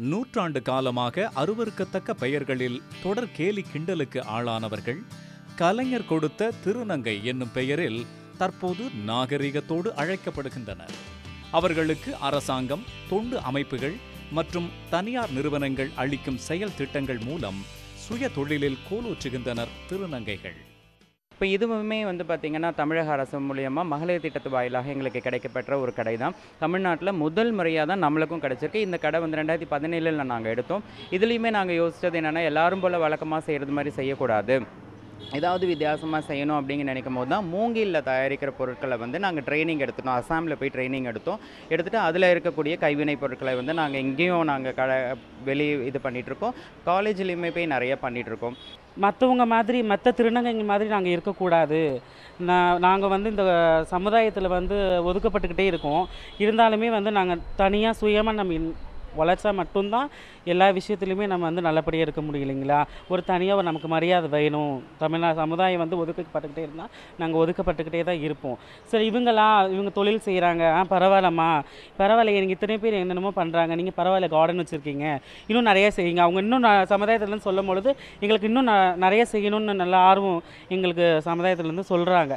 நூற்றாண்டு காலமாக அருவருக்கத்தக்க பெயர்களில் தொடர் கேலி கிண்டலுக்கு ஆளானவர்கள் கலைஞர் கொடுத்த திருநங்கை என்னும் பெயரில் தற்போது நாகரிகத்தோடு அழைக்கப்படுகின்றனர் அவர்களுக்கு அரசாங்கம் தொண்டு அமைப்புகள் மற்றும் தனியார் நிறுவனங்கள் அளிக்கும் செயல் திட்டங்கள் மூலம் சுய தொழிலில் கோலோற்றுகின்றனர் திருநங்கைகள் இப்போ இதுவுமே வந்து பார்த்திங்கன்னா தமிழக அரசு மூலியமாக மகளிர் திட்டத்து வாயிலாக எங்களுக்கு கிடைக்கப்பெற்ற ஒரு கடை தான் தமிழ்நாட்டில் முதல் முறையாக தான் நம்மளுக்கும் கிடச்சிருக்கு இந்த கடை வந்து ரெண்டாயிரத்தி பதினேழில் நாங்கள் எடுத்தோம் இதுலேயுமே நாங்கள் யோசித்தது என்னென்னா எல்லாரும் போல் வழக்கமாக செய்கிறது மாதிரி செய்யக்கூடாது ஏதாவது வித்தியாசமாக செய்யணும் அப்படின்னு நினைக்கும் போது தான் மூங்கிலில் தயாரிக்கிற பொருட்களை வந்து நாங்கள் ட்ரைனிங் எடுத்துட்டோம் அசாமில் போய் ட்ரைனிங் எடுத்தோம் எடுத்துகிட்டு அதில் இருக்கக்கூடிய கைவினை பொருட்களை வந்து நாங்கள் இங்கேயும் நாங்கள் கடை வெளியே இது பண்ணிகிட்ருக்கோம் காலேஜ்லேயுமே போய் நிறைய பண்ணிகிட்ருக்கோம் மற்றவங்க மாதிரி மற்ற திருநங்கைங்க மாதிரி நாங்கள் இருக்கக்கூடாது நான் நாங்கள் வந்து இந்த சமுதாயத்தில் வந்து ஒதுக்கப்பட்டுக்கிட்டே இருக்கோம் இருந்தாலுமே வந்து நாங்கள் தனியாக சுயமாக நம்ம இன்- உழைச்சா மட்டும்தான் எல்லா விஷயத்துலையுமே நம்ம வந்து நல்லபடியாக இருக்க முடியும் இல்லைங்களா ஒரு தனியாக ஒரு நமக்கு மரியாதை வேணும் தமிழ்நாடு சமுதாயம் வந்து ஒதுக்கப்பட்டுக்கிட்டே இருந்தால் நாங்கள் ஒதுக்கப்பட்டுக்கிட்டே தான் இருப்போம் சரி இவங்களா இவங்க தொழில் செய்கிறாங்க ஆ பரவாயில்லம்மா பரவாயில்ல எனக்கு இத்தனை பேர் என்னென்னமோ பண்ணுறாங்க நீங்கள் பரவாயில்ல கார்டன் வச்சுருக்கீங்க இன்னும் நிறைய செய்யுங்க அவங்க இன்னும் ந- சமுதாயத்துலேருந்து சொல்லும் பொழுது எங்களுக்கு இன்னும் ந- நிறைய செய்யணும்னு நல்ல ஆர்வம் எங்களுக்கு சமுதாயத்துலேருந்து சொல்கிறாங்க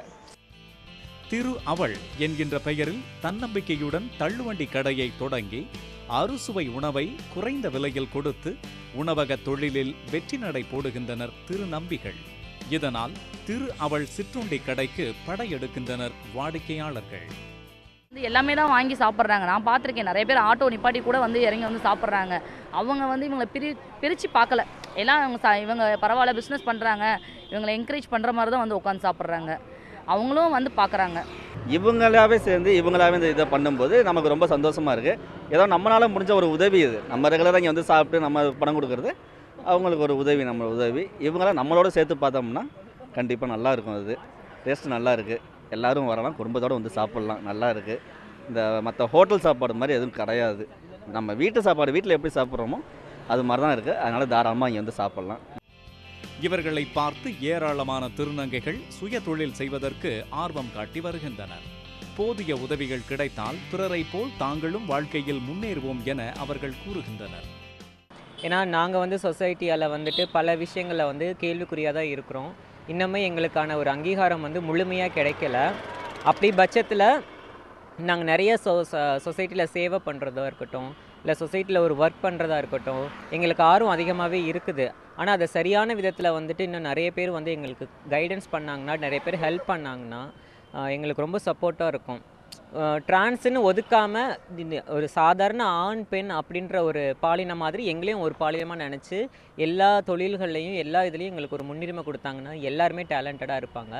திரு அவள் என்கின்ற பெயரில் தன்னம்பிக்கையுடன் தள்ளுவண்டி கடையை தொடங்கி அறுசுவை உணவை குறைந்த விலையில் கொடுத்து உணவக தொழிலில் வெற்றி நடை போடுகின்றனர் திருநம்பிகள் இதனால் திரு அவள் சிற்றுண்டி கடைக்கு படையெடுக்கின்றனர் வாடிக்கையாளர்கள் வந்து எல்லாமே தான் வாங்கி சாப்பிட்றாங்க நான் பார்த்துருக்கேன் நிறைய பேர் ஆட்டோ நிப்பாட்டி கூட வந்து இறங்கி வந்து சாப்பிட்றாங்க அவங்க வந்து இவங்களை பிரி பிரித்து பார்க்கல எல்லாம் அவங்க சா இவங்க பரவாயில்ல பிஸ்னஸ் பண்ணுறாங்க இவங்களை என்கரேஜ் பண்ணுற மாதிரி தான் வந்து உட்காந்து சாப்பிட்றாங்க அவங்களும் வந்து பார்க்குறாங்க இவங்களாவே சேர்ந்து இவங்களாவே இந்த இதை பண்ணும்போது நமக்கு ரொம்ப சந்தோஷமாக இருக்குது ஏதோ நம்மளால் முடிஞ்ச ஒரு உதவி இது நம்ம ரெகுலராக இங்கே வந்து சாப்பிட்டு நம்ம பணம் கொடுக்கறது அவங்களுக்கு ஒரு உதவி நம்ம உதவி இவங்களாம் நம்மளோட சேர்த்து பார்த்தோம்னா கண்டிப்பாக நல்லா இருக்கும் அது டேஸ்ட் நல்லா இருக்குது எல்லாரும் வரலாம் குடும்பத்தோடு வந்து சாப்பிட்லாம் நல்லா இருக்குது இந்த மற்ற ஹோட்டல் சாப்பாடு மாதிரி எதுவும் கிடையாது நம்ம வீட்டு சாப்பாடு வீட்டில் எப்படி சாப்பிட்றோமோ அது மாதிரி தான் இருக்குது அதனால் தாராளமாக இங்கே வந்து சாப்பிட்லாம் இவர்களை பார்த்து ஏராளமான திருநங்கைகள் சுய தொழில் செய்வதற்கு ஆர்வம் காட்டி வருகின்றனர் போதிய உதவிகள் கிடைத்தால் பிறரை போல் தாங்களும் வாழ்க்கையில் முன்னேறுவோம் என அவர்கள் கூறுகின்றனர் ஏன்னா நாங்கள் வந்து சொசைட்டியால் வந்துட்டு பல விஷயங்களில் வந்து கேள்விக்குறியாக தான் இருக்கிறோம் இன்னுமே எங்களுக்கான ஒரு அங்கீகாரம் வந்து முழுமையாக கிடைக்கல அப்படி பட்சத்தில் நாங்கள் நிறைய சொ சொசைட்டியில் சேவை பண்ணுறதா இருக்கட்டும் இல்லை சொசைட்டியில் ஒரு ஒர்க் பண்ணுறதா இருக்கட்டும் எங்களுக்கு ஆர்வம் அதிகமாகவே இருக்குது ஆனால் அதை சரியான விதத்தில் வந்துட்டு இன்னும் நிறைய பேர் வந்து எங்களுக்கு கைடன்ஸ் பண்ணாங்கன்னா நிறைய பேர் ஹெல்ப் பண்ணாங்கன்னா ஆஹ் எங்களுக்கு ரொம்ப சப்போர்ட்டாக இருக்கும் டிரான்ஸ்னு ஒதுக்காமல் ஒரு சாதாரண ஆண் பெண் அப்படின்ற ஒரு பாலினம் மாதிரி எங்களையும் ஒரு பாலினமாக நினச்சி எல்லா தொழில்கள்லையும் எல்லா இதுலேயும் எங்களுக்கு ஒரு முன்னுரிமை கொடுத்தாங்கன்னா எல்லாருமே டேலண்டடாக இருப்பாங்க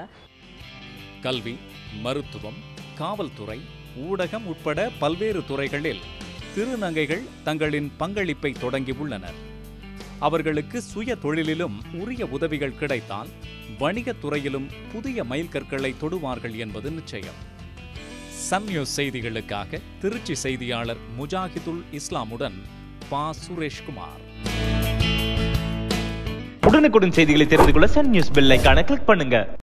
கல்வி மருத்துவம் காவல்துறை ஊடகம் உட்பட பல்வேறு துறைகளில் திருநங்கைகள் தங்களின் பங்களிப்பை தொடங்கியுள்ளனர் அவர்களுக்கு சுய தொழிலிலும் உரிய உதவிகள் கிடைத்தால் வணிகத் துறையிலும் புதிய மைல்கற்களை தொடுவார்கள் என்பது நிச்சயம் சன் நியூஸ் செய்திகளுக்காக திருச்சி செய்தியாளர் முஜாஹிதுல் இஸ்லாமுடன் பா சுரேஷ்குமார் உடனுக்குடன் செய்திகளை தெரிந்து கொள்ள சன் நியூஸ் பெல் ஐகானை கிளிக் பண்ணுங்க